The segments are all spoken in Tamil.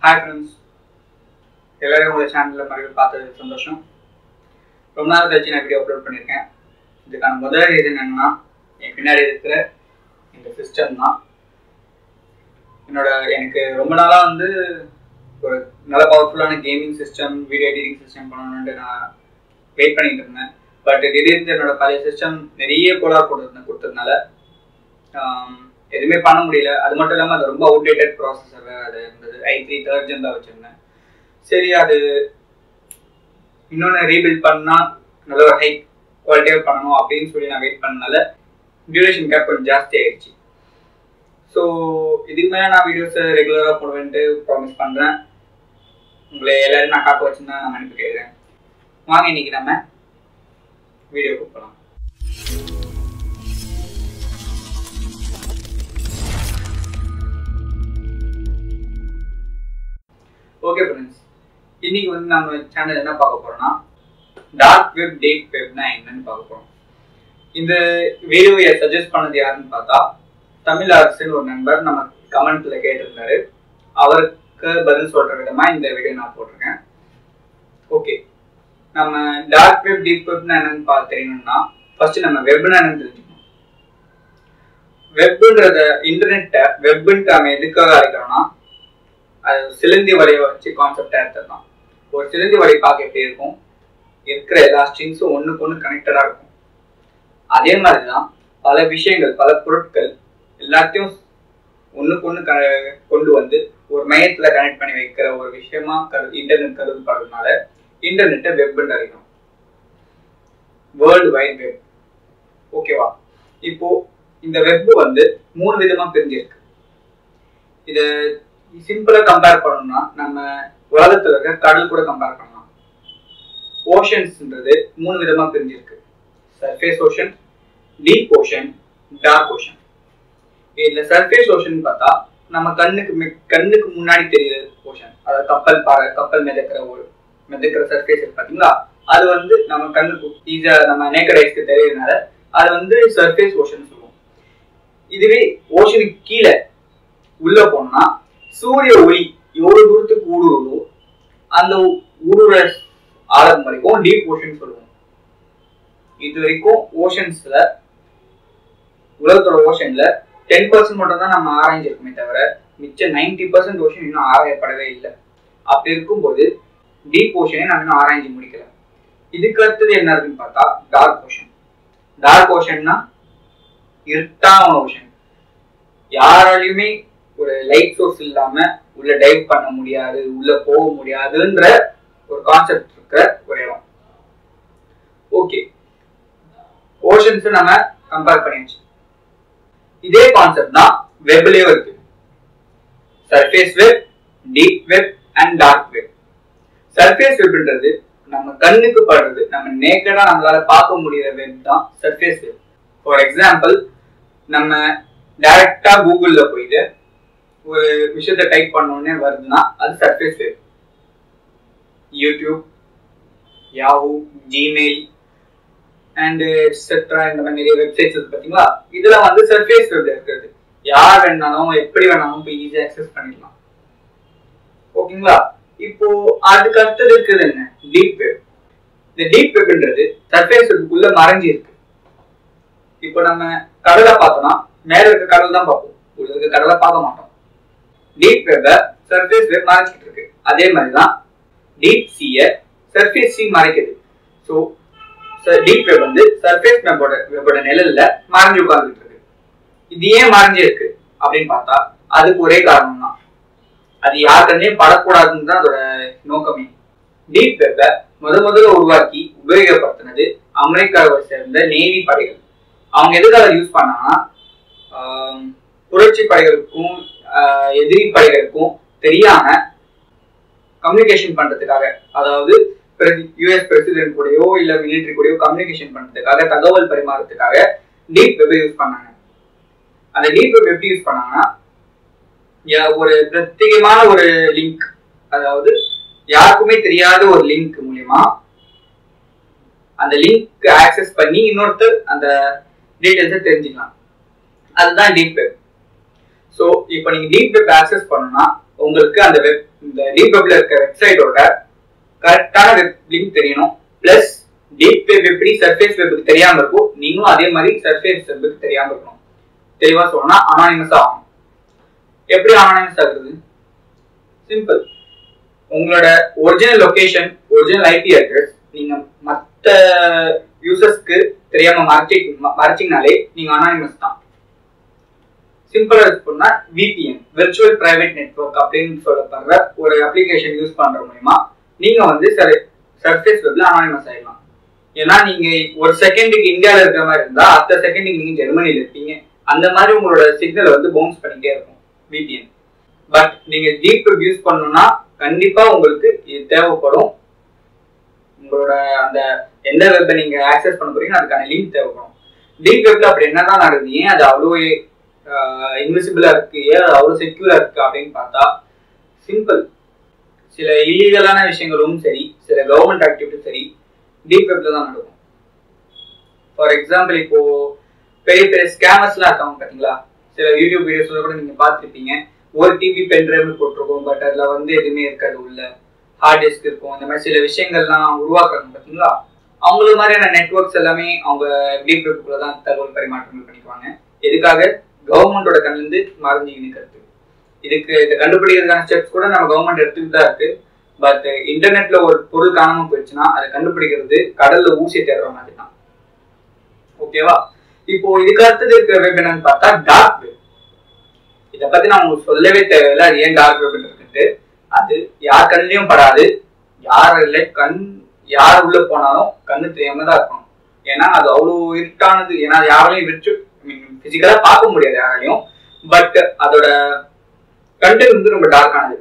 ஹாய் ஃப்ரெண்ட்ஸ் எல்லாரும் உங்களோட சேனலில் மறுபடியும் பார்த்தது சந்தோஷம் ரொம்ப நாள் கழிச்சு நான் வீடியோ அப்லோட் பண்ணியிருக்கேன் இதுக்கான முதல் ரீசன் என்னன்னா என் பின்னாடி இருக்கிற இந்த சிஸ்டம் தான் என்னோட எனக்கு ரொம்ப நாளாக வந்து ஒரு நல்ல பவர்ஃபுல்லான gaming system video editing system பண்ணணுன்ட்டு நான் வெயிட் பண்ணிட்டு இருந்தேன் பட் திடீர்னு என்னோட பழைய சிஸ்டம் நிறைய கோலார் கொடுத்து கொடுத்ததுனால ஆம், எதுவுமே பண்ண முடியல அது மட்டும் இல்லாமல் அது ரொம்ப அவுடேட்டட் ப்ராசஸர் அது இருந்தது ஐ த்ரீ தேர்ட் ஜென் தான் வச்சுருந்தேன் சரி அது இன்னொன்று ரீபில்ட் பண்ணால் நல்ல ஒரு ஹை குவாலிட்டியாக பண்ணணும் அப்படின்னு சொல்லி நான் வெயிட் பண்ணனால டியூரேஷன் கேப் கொஞ்சம் ஜாஸ்தி ஆயிடுச்சு ஸோ இதுக்கு மேலே நான் வீடியோஸை ரெகுலராக போடுவேன்ட்டு ப்ராமிஸ் பண்ணுறேன் உங்களை எல்லாரும் நான் காக்க வச்சுருந்தா நான் அனுப்பி கேட்குறேன் வாங்க இன்னைக்கு நம்ம வீடியோக்கு போகலாம் ஓகே ஃப்ரெண்ட்ஸ் இன்னைக்கு வந்து நம்ம சேனல் என்ன பார்க்க போறோம்னா டார்க் வெப் டேட் வெப்னா என்னன்னு பார்க்க போறோம் இந்த வீடியோவை சஜஸ்ட் பண்ணது யாருன்னு பார்த்தா தமிழ் அரசுன்னு ஒரு நண்பர் நம்ம கமெண்ட்ல கேட்டிருந்தாரு அவருக்கு பதில் சொல்ற விதமா இந்த வீடியோ நான் போட்டிருக்கேன் ஓகே நம்ம டார்க் வெப் டீப் வெப்னா என்னன்னு பார்த்து தெரியணும்னா ஃபர்ஸ்ட் நம்ம வெப்னா என்னன்னு தெரிஞ்சுக்கணும் வெப்ன்றத இன்டர்நெட்டை வெப்ன்ட்டு நம்ம எதுக்காக அழைக்கிறோம்னா அது சிலந்தி வலையை வச்சு கான்செப்டா எடுத்துடலாம் ஒரு சிலந்தி வலை பார்க்க எப்படி இருக்கும் இருக்கிற எல்லா ஸ்ட்ரிங்ஸும் ஒண்ணுக்கு ஒன்று கனெக்டடா இருக்கும் அதே மாதிரி தான் பல விஷயங்கள் பல பொருட்கள் எல்லாத்தையும் ஒண்ணுக்கு ஒன்று க கொண்டு வந்து ஒரு மையத்துல கனெக்ட் பண்ணி வைக்கிற ஒரு விஷயமா கரு இன்டர்நெட் கருதப்படுறதுனால இன்டர்நெட்டை வெப்னு அழைக்கிறோம் வேர்ல்டு வைட் வெப் ஓகேவா இப்போ இந்த வெப் வந்து மூணு விதமா பிரிஞ்சிருக்கு இதை சிம்பிளா கம்பேர் பண்ணணும்னா நம்ம உலகத்துல இருக்க கடல் கூட கம்பேர் பண்ணலாம் ஓஷன்ஸ்ன்றது மூணு விதமா பிரிஞ்சிருக்கு surface ocean deep ocean dark ocean இதுல சர்ஃபேஸ் ஓஷன் பார்த்தா நம்ம கண்ணுக்கு மி- கண்ணுக்கு முன்னாடி தெரியுற ஓஷன் அதாவது கப்பல் பாறை கப்பல் மிதக்கிற ஒரு மிதக்கிற சர்ஃபேஸ் இருக்கு பாத்தீங்களா அது வந்து நம்ம கண்ணுக்கு ஈஸியா நம்ம நேக்கட் ஐஸ்க்கு தெரியறதுனால அது வந்து சர்ஃபேஸ் ஓஷன் சொல்லுவோம் இதுவே ஓஷனுக்கு கீழே உள்ள போனோம்னா சூரிய ஒளி எவ்வளவு தூரத்துக்கு ஊடுருவோ அந்த ஊடுருவ ஆழம் வரைக்கும் டீப் ஓஷன் சொல்லுவோம் இது வரைக்கும் ஓஷன்ஸ்ல உலகத்தோட ஓஷன்ல டென் பர்சன்ட் மட்டும் தான் நம்ம ஆராய்ஞ்சிருக்குமே தவிர மிச்சம் நைன்டி பர்சன்ட் ஓஷன் இன்னும் ஆராயப்படவே இல்லை அப்படி இருக்கும்போது டீப் ஓஷனை நம்ம இன்னும் ஆராய்ஞ்சு முடிக்கல இதுக்கு அடுத்தது என்ன இருக்குன்னு பார்த்தா டார்க் ஓஷன் டார்க் ஓஷன்னா இருட்டான ஓஷன் யாராலையுமே ஒரு லைட் சோர்ஸ் இல்லாம உள்ள டைவ் பண்ண முடியாது உள்ள போக முடியாதுன்ற ஒரு கான்செப்ட் இருக்கிற ஒரு இடம் ஓகே ஓஷன்ஸ் நம்ம கம்பேர் பண்ணியாச்சு இதே கான்செப்ட் தான் வெப்லயும் இருக்கு surface web deep web and dark web surface வெப்ன்றது நம்ம கண்ணுக்கு படுறது நம்ம நேக்கடா நம்மளால பார்க்க முடியற வெப் தான் சர்ஃபேஸ் வெப் ஃபார் எக்ஸாம்பிள் நம்ம டைரக்டா கூகுள்ல போயிட்டு ஒரு விஷயத்த டைப் பண்ணோடனே வருதுன்னா அது surface web YouTube Yahoo Gmail and etcetera இந்த மாதிரி நிறைய வெப்சைட்ஸ் இருக்கு பார்த்தீங்களா இதெல்லாம் வந்து சர்ஃபேஸ் வெப்ல இருக்கிறது யார் வேணாலும் எப்படி வேணாலும் போய் ஈஸியாக அக்சஸ் பண்ணிடலாம் ஓகேங்களா இப்போ அதுக்கு அடுத்தது இருக்குது என்ன டீப் வெப் இந்த டீப் வெப்ன்றது சர்ஃபேஸ் வெப்புக்குள்ள மறைஞ்சு இருக்கு இப்போ நம்ம கடலை பார்த்தோம்னா மேல இருக்க கடல் தான் பார்ப்போம் உள்ள இருக்க கடலை பார்க்க மாட்டோம் டீப் வெப்ப சர்ஃபேஸ் வெப் மறைச்சிட்டு இருக்கு அதே மாதிரி தான் டீப் சீய சர்ஃபேஸ் சி மறைக்குது ஸோ டீப் வெப் வந்து சர்ஃபேஸ் வெப்போட வெப்போட நிழல்ல மறைஞ்சு உட்கார்ந்துட்டு இருக்கு இது ஏன் மறைஞ்சு இருக்கு அப்படின்னு பார்த்தா அதுக்கு ஒரே காரணம் தான் அது யார் கண்ணையும் படக்கூடாதுன்னு தான் அதோட நோக்கமே டீப் வெப்ப முத முதல்ல உருவாக்கி உபயோகப்படுத்தினது அமெரிக்காவை சேர்ந்த நேவி படைகள் அவங்க எதுக்காக யூஸ் பண்ணாங்கன்னா ஆம், புரட்சி படைகளுக்கும் ஆஹ், எதிரி படைகளுக்கும் தெரியாம கம்யூனிகேஷன் பண்றதுக்காக அதாவது யூஎஸ் பிரசிடென்ட் கூடயோ இல்ல மிலிட்டரி கூடயோ கம்யூனிகேஷன் பண்றதுக்காக தகவல் பரிமாறதுக்காக டீப் வெப் யூஸ் பண்ணாங்க அந்த டீப் வெப் எப்படி யூஸ் பண்ணாங்கன்னா யா- ஒரு பிரத்யேகமான ஒரு லிங்க் அதாவது யாருக்குமே தெரியாத ஒரு லிங்க் மூலியமா அந்த லிங்க் ஆக்சஸ் பண்ணி இன்னொருத்தர் அந்த டீடைல்ஸை தெரிஞ்சுக்கலாம் அதுதான் டீப் வெப் ஸோ இப்போ நீங்க டீப் வெப் ஆக்சஸ் பண்ணணும்னா உங்களுக்கு அந்த வெப் இந்த டீப் வெப்ல இருக்க வெப்சைட்டோட கரெக்டான வெப் லிங்க் தெரியணும் பிளஸ் டீப் வெப் எப்படி சர்ஃபேஸ் வெப்புக்கு தெரியாம இருக்கும் நீங்களும் அதே மாதிரி சர்ஃபேஸ் வெப்புக்கு தெரியாம இருக்கணும் தெளிவா சொல்லணும்னா அனானிமஸ் ஆகும் எப்படி அனானிமஸ் ஆகுது சிம்பிள் உங்களோட original location original IP address நீங்க மற்ற யூசர்ஸ்க்கு தெரியாம மறைச்சி மறைச்சிங்கனாலே நீங்க அனானிமஸ் தான் சிம்பிளா சொன்னா விபிஎன் விர்ச்சுவல் பிரைவேட் நெட்வொர்க் அப்படின்னு சொல்லப்படுற ஒரு அப்ளிகேஷன் யூஸ் பண்ற மூலியமா நீங்க வந்து சர்ஃபேஸ் வெப்ல அனானிமஸ் ஆயிடலாம் ஏன்னா நீங்க ஒரு செகண்டுக்கு இந்தியால இருக்கிற மாதிரி இருந்தா அடுத்த செகண்டுக்கு நீங்க ஜெர்மனில இருப்பீங்க அந்த மாதிரி உங்களோட சிக்னல் வந்து பவுன்ஸ் பண்ணிட்டே இருக்கும் விபிஎன் பட் நீங்க டீப் வெப் யூஸ் பண்ணணும்னா கண்டிப்பா உங்களுக்கு இது தேவைப்படும் உங்களோட அந்த எந்த வெப்பை நீங்க ஆக்சஸ் பண்ண போறீங்க அதுக்கான லிங்க் தேவைப்படும் டீப் வெப்ல அப்படி என்னதான் நடக்குது ஏன் அது அவ்வளோ இன்விசிபிளா இருக்கு ஏன் அது அவ்வளோ செக்யூரா இருக்கு அப்படின்னு பார்த்தா சிம்பிள் சில இல்லீகலான விஷயங்களும் சரி சில கவர்மெண்ட் ஆக்டிவிட்டியும் சரி டீப் வெப்ல தான் நடக்கும் ஃபார் எக்ஸாம்பிள் இப்போ பெரிய பெரிய ஸ்கேமர்ஸ்லாம் இருக்காங்க பாத்தீங்களா சில யூடியூப் வீடியோஸ்ல கூட நீங்க பார்த்துருப்பீங்க ஒரு டிவி பென்ட்ரைவ்னு போட்டிருக்கோம் பட் அதுல வந்து எதுவுமே இருக்காது உள்ள ஹார்ட் டிஸ்க் இருக்கும் இந்த மாதிரி சில விஷயங்கள்லாம் உருவாக்குறாங்க பாத்தீங்களா அவங்கள மாதிரியான நெட்ஒர்க்ஸ் எல்லாமே அவங்க டீப் வெப்குள்ள தான் தகவல் பரிமாற்றங்கள் பண்ணிக்குவாங்க எதுக்காக கவர்மெண்டோட கண்ணிலிருந்து மறைஞ்சு நிற்கிறது இதுக்கு இதை கண்டுபிடிக்கிறதுக்கான ஸ்டெப்ஸ் கூட நம்ம கவர்மெண்ட் எடுத்துட்டு தான் இருக்கு பட் இன்டர்நெட்ல ஒரு பொருள் காணாம போயிடுச்சுன்னா அதை கண்டுபிடிக்கிறது கடல்ல ஊசி தேடுற மாதிரி தான் ஓகேவா இப்போ இதுக்கு அடுத்தது இருக்கிற வெப் என்னன்னு பார்த்தா டார்க் வெப் இதை பத்தி நான் உங்களுக்கு சொல்லவே தேவையில்லை அது ஏன் டார்க் வெப் இருக்குன்ட்டு அது யார் கண்ணிலையும் படாது யார் இல்லை கண் யார் உள்ள போனாலும் கண்ணு தெரியாம தான் இருக்கணும் ஏன்னா அது அவ்வளோ இருட்டானது ஏன்னா அது யாராலையும் விர்ச்சு பிசிக்கலா பார்க்க முடியாது யாராலையும் பட் அதோட கண்டென்ட் வந்து ரொம்ப டார்க்கானது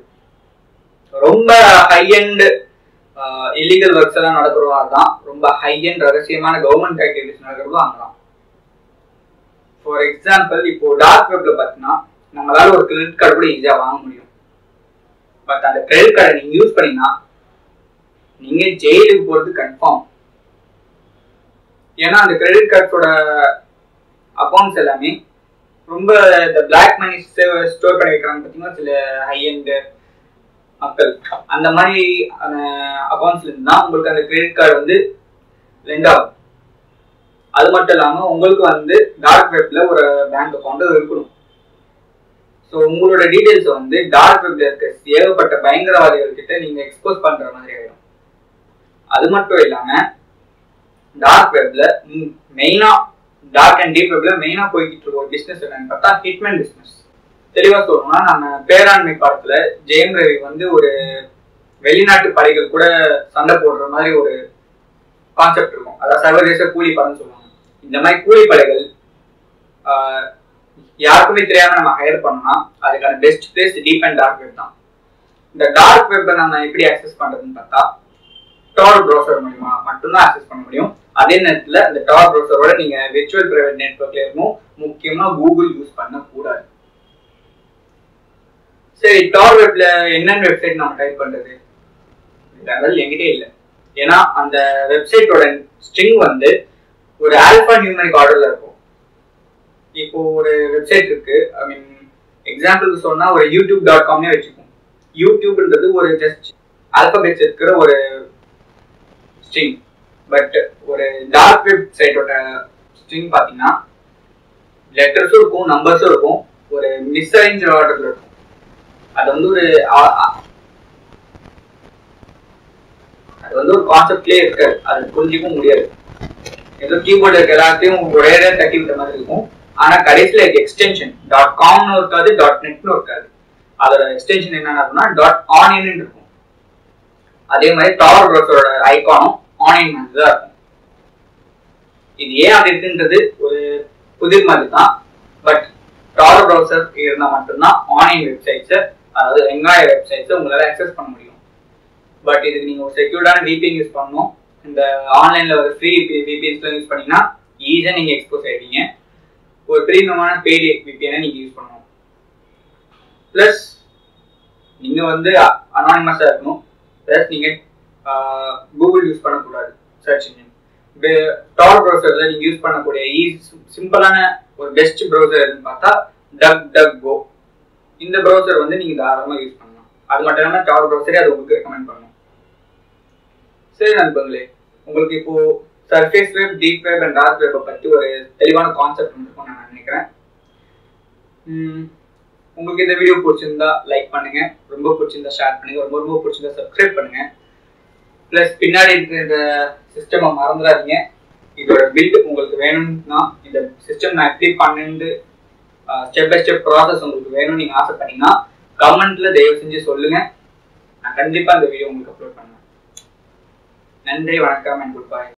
ரொம்ப ஹை அண்ட் இல்லீகல் ஒர்க்ஸ் எல்லாம் நடக்கிறதா தான் ரொம்ப ஹை அண்ட் ரகசியமான கவர்மெண்ட் ஆக்டிவிட்டிஸ் நடக்கிறதும் அங்கதான் ஃபார் எக்ஸாம்பிள் இப்போ டார்க் வெப்ல பார்த்தீங்கன்னா நம்மளால ஒரு கிரெடிட் கார்டு கூட ஈஸியா வாங்க முடியும் பட் அந்த கிரெடிட் கார்டை நீங்க யூஸ் பண்ணீங்கன்னா நீங்க ஜெயிலுக்கு போறது கன்ஃபார்ம் ஏன்னா அந்த கிரெடிட் கார்டோட அக்கௌண்ட்ஸ் எல்லாமே ரொம்ப இந்த பிளாக் மணி ஸ்டோர் பண்ணி வைக்கிறாங்க பார்த்தீங்கன்னா சில ஹை அண்ட் மக்கள் அந்த மாதிரி அக்கௌண்ட்ஸ்ல இருந்து தான் உங்களுக்கு அந்த கிரெடிட் கார்டு வந்து லெண்ட் ஆகும் அது மட்டும் இல்லாம உங்களுக்கு வந்து டார்க் வெப்ல ஒரு பேங்க் அக்கௌண்ட் இருக்கணும் ஸோ உங்களோட டீடைல்ஸ் வந்து டார்க் வெப்ல இருக்க ஏகப்பட்ட பயங்கரவாதிகள் கிட்ட நீங்க எக்ஸ்போஸ் பண்ற மாதிரி ஆயிடும் அது மட்டும் இல்லாம டார்க் வெப்ல மெயினா டார்க் அண்ட் டீப் வெப்ல மெயினா போய்கிட்டு இருக்க ஒரு பிசினஸ் என்னன்னு பார்த்தா ஹிட்மேன் பிசினஸ் தெளிவா சொல்லணும்னா நம்ம பேராண்மை படத்துல ஜெயம் ரவி வந்து ஒரு வெளிநாட்டு படைகள் கூட சண்டை போடுற மாதிரி ஒரு கான்செப்ட் இருக்கும் அதாவது சர்வதேச கூலி படம் சொல்லுவாங்க இந்த மாதிரி கூலி படைகள் யாருக்குமே தெரியாம நம்ம ஹையர் பண்ணோம்னா அதுக்கான best place deep and dark web தான் இந்த டார்க் வெப்பை நம்ம எப்படி ஆக்சஸ் பண்றதுன்னு பார்த்தா டார் ப்ரௌசர் மூலியமா மட்டும்தான் ஆக்சஸ் பண்ண முடியும் அதே நேரத்துல அந்த டார் ப்ரௌசரோட நீங்க விர்ச்சுவல் பிரைவேட் நெட்ஒர்க்ல இருக்கணும் முக்கியமா கூகுள் யூஸ் பண்ண கூடாது சரி டார் வெப்ல என்னென்ன வெப்சைட் நம்ம டைப் பண்றது அதெல்லாம் என்கிட்ட இல்லை ஏன்னா அந்த வெப்சைட்டோட ஸ்ட்ரிங் வந்து ஒரு ஆல்பா நியூமரிக் ஆர்டர்ல இருக்கும் இப்போ ஒரு வெப்சைட் இருக்கு ஐ மீன் எக்ஸாம்பிளுக்கு சொன்னா ஒரு யூடியூப் டாட் காம்னே வச்சுக்கோம் யூடியூப்ன்றது ஒரு ஜஸ்ட் ஆல்பபெட்ஸ் இருக்கிற ஒரு ஸ்ட்ரிங் பட் ஒரு டார்க் வெப் சைட்டோட ஸ்ட்ரிங் பார்த்தீங்கன்னா லெட்டர்ஸும் இருக்கும் நம்பர்ஸும் இருக்கும் ஒரு மிஸ்அரேஞ்ச் ஆர்டர்ல இருக்கும் அது வந்து ஒரு அது வந்து ஒரு கான்செப்ட்லேயே இருக்காது அது புரிஞ்சிக்கவும் முடியாது ஏதோ கீபோர்டு இருக்க எல்லாத்தையும் ஒரே தட்டி விட்ட மாதிரி இருக்கும் ஆனா கடைசியில எக்ஸ்டென்ஷன் டாட் காம்னு இருக்காது டாட் நெட்னு இருக்காது அதோட எக்ஸ்டென்ஷன் என்னன்னா டாட் ஆன்லைன் இருக்கும் அதே மாதிரி டவர் ப்ரௌசரோட ஐகானும் ஆன்லைன் மாதிரி தான் இருக்கும் இது ஏன் அப்படி இருக்குன்றது ஒரு புதிர் மாதிரி தான் பட் டவர் ப்ரௌசர் இருந்தால் மட்டும்தான் ஆன்லைன் வெப்சைட்ஸை அதாவது வெங்காய வெப்சைட்ஸை உங்களால் அக்சஸ் பண்ண முடியும் பட் இதுக்கு நீங்கள் ஒரு செக்யூர்டான விபிஎன் யூஸ் பண்ணணும் இந்த ஆன்லைனில் ஒரு ஃப்ரீ விபிஎன்ஸ்லாம் யூஸ் பண்ணீங்கன்னா ஈஸியாக நீங்கள் எக்ஸ்போஸ் ஆகிடுவீங்க ஒரு பிரீமியமான பெய்டு விபிஎனை நீங்கள் யூஸ் பண்ணணும் ப்ளஸ் நீங்கள் வந்து அனானிமஸாக இருக்கணும் ப்ளஸ் நீங்கள் கூகுள் யூஸ் பண்ணக்கூடாது சர்ச் இன்ஜின் டார் ப்ரௌசரில் நீங்கள் யூஸ் பண்ணக்கூடிய ஈஸி சிம்பிளான ஒரு பெஸ்ட் ப்ரௌசர் எதுன்னு பார்த்தா டக் டக் கோ இந்த ப்ரௌசர் வந்து நீங்கள் தாராளமாக யூஸ் பண்ணலாம் அது மட்டும் இல்லாமல் டார் ப்ரௌசரே அது உங்களுக்கு ரெக்கமெண்ட் பண்ணும் சரி நண்பர்களே உங்களுக்கு இப்போ surface web deep web and dark வெப்பை பற்றி ஒரு தெளிவான கான்செப்ட் இருக்கும் நான் நினைக்கிறேன் உம், உங்களுக்கு இந்த வீடியோ பிடிச்சிருந்தா லைக் பண்ணுங்க ரொம்ப பிடிச்சிருந்தா ஷேர் பண்ணுங்க ரொம்ப ரொம்ப பிடிச்சிருந்தா சப்ஸ்கிரைப் பண்ணுங்க ப்ளஸ் பின்னாடி இருக்கிற இந்த சிஸ்டமை மறந்துடாதீங்க இதோட பில்ட் உங்களுக்கு வேணும்னா இந்த சிஸ்டம் நான் எப்படி பண்ணேன்னு ஸ்டெப் பை ஸ்டெப் ப்ராசஸ் உங்களுக்கு வேணும்னு நீங்கள் ஆசைப்பட்டீங்கன்னா கமெண்ட்ல தயவு செஞ்சு சொல்லுங்க நான் கண்டிப்பாக இந்த வீடியோ உங்களுக்கு அப்லோட் பண்ணுவேன் நன்றி வணக்கம் அண்ட் குட் பை